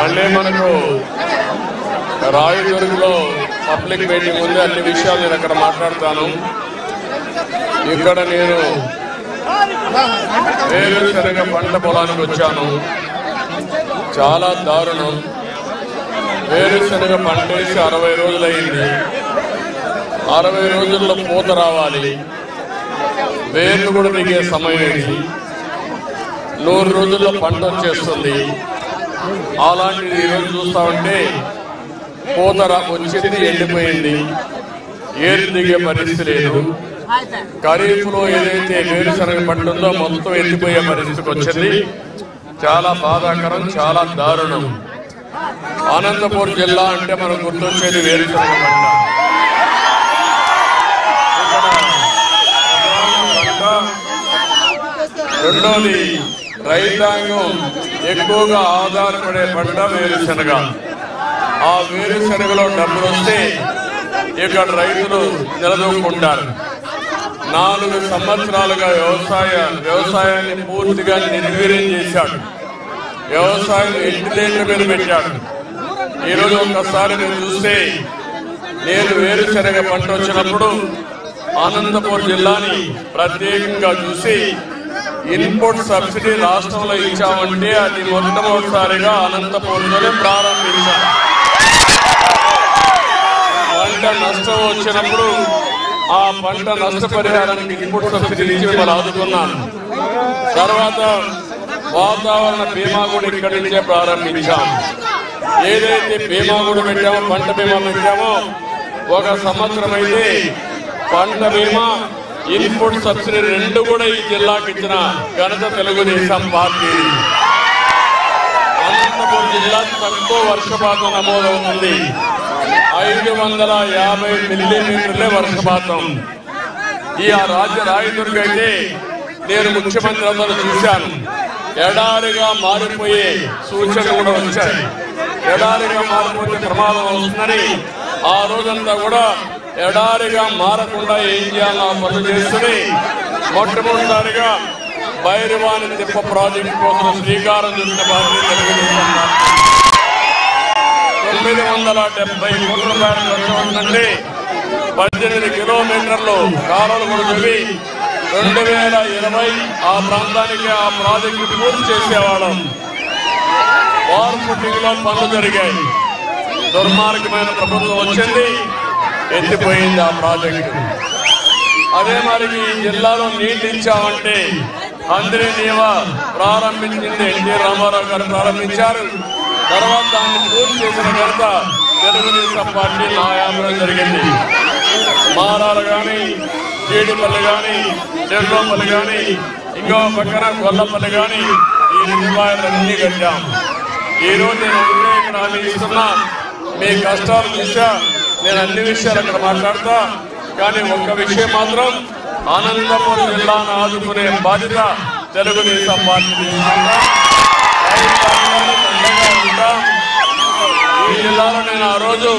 మళ్ళీ మనకు రాయదుర్గలో public meeting ఉంది అన్ని విషయాలు నేను అక్కడ మాట్లాడతాను ఇక్కడ నేను వేరుశనగ పంట పొలానికి వచ్చాను చాలా దారుణం వేరుశనగ పంట వేసి అరవై రోజులైంది అరవై రోజుల్లో పూత రావాలి వేర్లు కూడా దిగే సమయం ఇది నూరు రోజుల్లో పంట వచ్చేస్తుంది అలాంటిది ఈరోజు చూస్తా ఉంటే పూత రా- వచ్చింది ఎండిపోయింది ఏరు దిగే పరిస్థితి లేదు ఖరీఫ్ లో ఏదైతే వేరుశనగ పంట ఉందో మొత్తం ఎండిపోయే పరిస్థితికి వచ్చింది చాలా బాధాకరం చాలా దారుణం అనంతపూర్ జిల్లా అంటే మనకు గుర్తొచ్చేది వేరుశనగ పంట ఇక్కడ రెండోది రైతాంగం ఎక్కువగా ఆధారపడే పంట వేరుశనగ ఆ వేరుశనగలో డబ్బులు వస్తే ఇక్కడ రైతులు నిలదొక్కుంటారు నాలుగు సంవత్సరాలుగా వ్యవసాయ వ్యవసాయాన్ని పూర్తిగా నిర్వీర్యం చేశాడు వ్యవసాయం ఇంటిదేళ్ల మీద పెట్టాడు ఈరోజు ఒక్కసారి మీరు చూస్తే నేను వేరుశనగ పంట వచ్చినప్పుడు అనంతపూర్ జిల్లాని ప్రత్యేకంగా చూసి ఇన్పుట్ సబ్సిడీ రాష్ట్రంలో ఇచ్చామంటే అది మొట్టమొదటిసారిగా అనంతపూర్లోనే ప్రారంభించాం పంట నష్టం వచ్చినప్పుడు ఆ పంట నష్టపరిహారానికి ఇన్పుట్ సబ్సిడీ ఇచ్చి మిమ్మల్ని ఆదుకున్నాను తర్వాత వాతావరణ బీమా కూడా ఇక్కడి నుంచే ప్రారంభించాం ఏదైతే బీమా కూడా పెట్టామో పంట బీమా పెట్టామో ఒక సంవత్సరం అయితే పంట బీమా ఇన్పుట్ సబ్సిడీ రెండు కూడా ఈ జిల్లాకి ఇచ్చిన ఘనత తెలుగుదేశం పార్టీ అనంతపురం జిల్లా తక్కువ వర్షపాతం నమోదవుతుంది ఐదు వందల యాభై మిల్లీమీటర్లే వర్షపాతం ఈ ఆ రాజ్య రాయదుర్గ అయితే నేను ముఖ్యమంత్రి అందరూ చూశాను ఎడారిగా మారిపోయే సూచనలు కూడా వచ్చాయి ఎడారిగా మారిపోతే ప్రమాదం వస్తుందని ఆ రోజంతా కూడా ఎడారిగా మారకుండా ఏం చేయాలో ఆ పనులు చేస్తుంది మొట్టమొదటిసారిగా బైరవాణి తిప్ప ప్రాజెక్టు కోసం శ్రీకారం చుట్టిన పార్టీ తెలుగుదేశం పార్టీ. తొమ్మిది వందల డెబ్బై కోట్ల రూపాయలు ఖర్చు అవుతుందంటే పద్దెనిమిది కిలోమీటర్లు కాలువలు కూడా తవ్వి రెండు వేల ఇరవై ఆ ప్రాంతానికి ఆ ప్రాజెక్టు పూర్తి చేసేవాళ్ళం వార్ పుట్టింగ్ లో పనులు జరిగాయి దుర్మార్గమైన ప్రభుత్వం వచ్చింది ఎత్తిపోయింది ఆ ప్రాజెక్టు అదే మరి ఈ జిల్లాలో నీటి ఇచ్చామంటే అందరి నీవ ప్రారంభించింది ఎన్టీ రామారావు గారు ప్రారంభించారు తర్వాత దాన్ని పూర్తి చేసిన ఘనత తెలుగుదేశం పార్టీ నాయాంధ్రం జరిగింది మారాలు కానీ జీడిపల్లి కానీ చెర్లోపల్లి కానీ ఇంకో పక్కన గొల్లపల్లి కానీ ఈ రూపాయలన్నీ కట్టాం ఈ రోజు నేను ఒకటే ఇక్కడ హామీ ఇస్తున్నా మీ కష్టాలు చూసా నేను అన్ని విషయాలు అక్కడ మాట్లాడతా కానీ ఒక్క విషయం మాత్రం అనంతపురం జిల్లాను ఆదుకునే బాధ్యత తెలుగుదేశం పార్టీ తీసుకుంటా. రైతాంగానికి అండగా ఉంటాం. ఈ జిల్లాలో నేను ఆ రోజు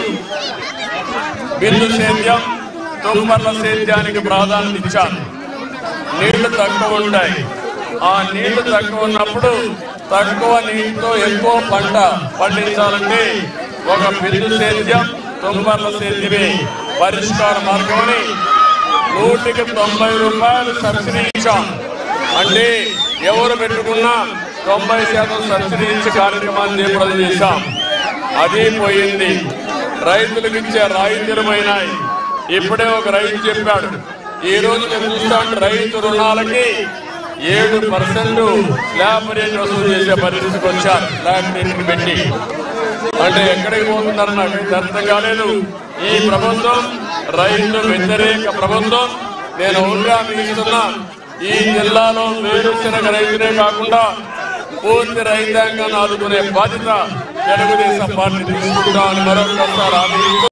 బిందు సేద్యం తుంపర్ల సేద్యానికి ప్రాధాన్యత ఇచ్చాను నీళ్లు తక్కువ ఉంటాయి ఆ నీళ్లు తక్కువ ఉన్నప్పుడు తక్కువ నీటితో ఎక్కువ పంట పండించాలంటే ఒక బిందు సేద్యం తుంపర్ల సేద్యమే పరిష్కార మార్గమని నూటికి తొంభై రూపాయలు సబ్సిడీ ఇచ్చాం అంటే ఎవరు పెట్టుకున్నా తొంభై శాతం సబ్సిడీ ఇచ్చే కార్యక్రమాన్ని చేపట్టం చేశాం అది పోయింది రైతులకు ఇచ్చే రాయితీరమైనాయి ఇప్పుడే ఒక రైతు చెప్పాడు ఈ రోజు నేను చూస్తా ఉంటే రైతు రుణాలకి ఏడు పర్సెంట్ స్లాబ్ రేట్ వసూలు చేసే పరిస్థితికి వచ్చారు స్లాబ్ రేట్ పెట్టి అంటే ఎక్కడికి పోతున్నారని నాకు అయితే అర్థం కాలేదు ఈ ప్రభుత్వం రైతు వ్యతిరేక ప్రభుత్వం నేను ఊరిగా మిగిస్తున్నా ఈ జిల్లాలో వేరుశనగ రైతులే కాకుండా పూర్తి రైతాంగాన్ని ఆదుకునే బాధ్యత తెలుగుదేశం పార్టీ తీసుకుంటామని మరొకసారి హామీ ఇస్తూ